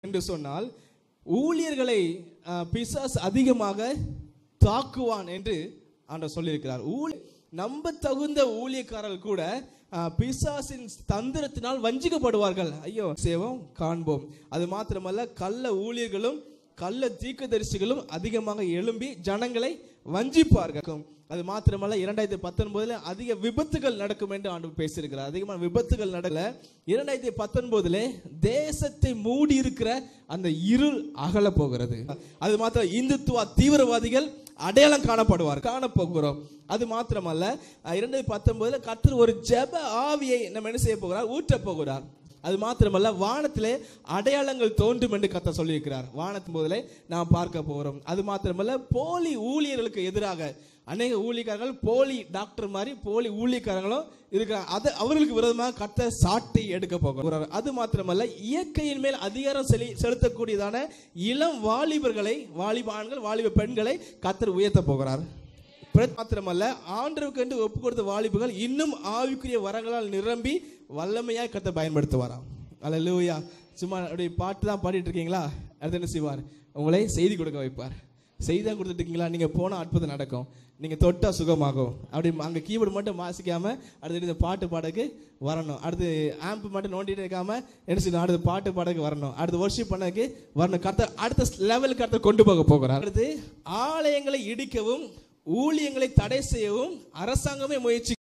என்று சொன்னால் ஊழியர்களை அஹ், பிசாசு அதிகமாக தாக்குவான் என்று ஆண்டவர் சொல்லியிருக்கிறார் ஊழி நம்ப தகுந்த ஊழியக்காரர்கள் கூட அஹ், பிசாசின் தந்திரத்தினால் வஞ்சிக்கப்படுவார்கள் ஐயோ சேவம் காண்போம் அது மாத்திரமல்ல கள்ள ஊழியர்களும் கள்ள தீர்க்கதரிசிகளும் அதிகமாக எழும்பி ஜனங்களை வஞ்சிப்பார்கள் அது மாத்திரமல்ல இரண்டாயிரத்தி பத்தொன்பதுல அதிக விபத்துகள் நடக்கும் என்று ஆண்டு பேசியிருக்கிறார் அதிகமான விபத்துகள் நடக்கல இரண்டாயிரத்தி பத்தொன்பதுல தேசத்தை மூடி இருக்கிற அந்த இருள் அகல போகிறது அது மாத்திரம் இந்துத்துவ தீவிரவாதிகள் அடையாளம் காணப்படுவார் காணப்போகிறோம் அது மாத்திரமல்ல அஹ், இரண்டாயிரத்தி பத்தொன்பதுல கர்த்தர் ஒரு ஜெப ஆவியை நம்ம என்ன செய்ய போகிறார் ஊற்ற போகிறார் அது மாத்திரமல்ல வானத்திலே அடையாளங்கள் தோன்றும் என்று கத்த சொல்லியிருக்கிறார் வானத்தின் போதிலே நாம் பார்க்க போகிறோம் அது மாத்திரமல்ல போலி ஊழியர்களுக்கு எதிராக அநேக ஊழியக்காரர்கள் போலி டாக்டர் மாதிரி போலி ஊழியக்காரங்களும் இருக்கிறாங்க அது அவர்களுக்கு விரோதமாக கத்த சாட்டை எடுக்க போகிறார் அது மாத்திரமல்ல இயற்கையின் மேல் அதிகாரம் செலி செலுத்தக்கூடியதான இளம் வாலிபர்களை வாலிப ஆண்கள் வாலிப பெண்களை கத்தர் உயர்த்த போகிறார் பிறகு மாத்திரமல்ல ஆண்டவருக்கு என்று ஒப்பு கொடுத்த வாலிபுகள் இன்னும் ஆவிக்குரிய வரங்களால் நிரம்பி வல்லமையாய் கத்த பயன்படுத்துவாராம் அல்லேலூயா சும்மா அப்படியே பாட்டு தான் பாடிட்டு இருக்கீங்களா அடுத்து என்ன செய்வார் உங்களை செய்தி கொடுக்க வைப்பார் செய்தி தான் கொடுத்துட்டு இருக்கீங்களா நீங்க போனா அற்புதம் நடக்கும் நீங்க தொட்டா சுகமாகும் அப்படி அங்க கீபோர்டு மட்டும் வாசிக்காம அடுத்து இந்த பாட்டு பாடக்கு வரணும் அடுத்து ஆம்ப் மட்டும் நோண்டிட்டு இருக்காம என்ன செய்யணும் அடுத்து பாட்டு பாடக்கு வரணும் அடுத்து ஒர்ஷிப் பண்ணக்கு வரணும் கத்த அடுத்த லெவலுக்கு அடுத்து கொண்டு போக போகிறார் அடுத்து ஆலயங்களை இடிக்கவும் ஊழியங்களை தடை செய்யவும் அரசாங்கமே முயற்சி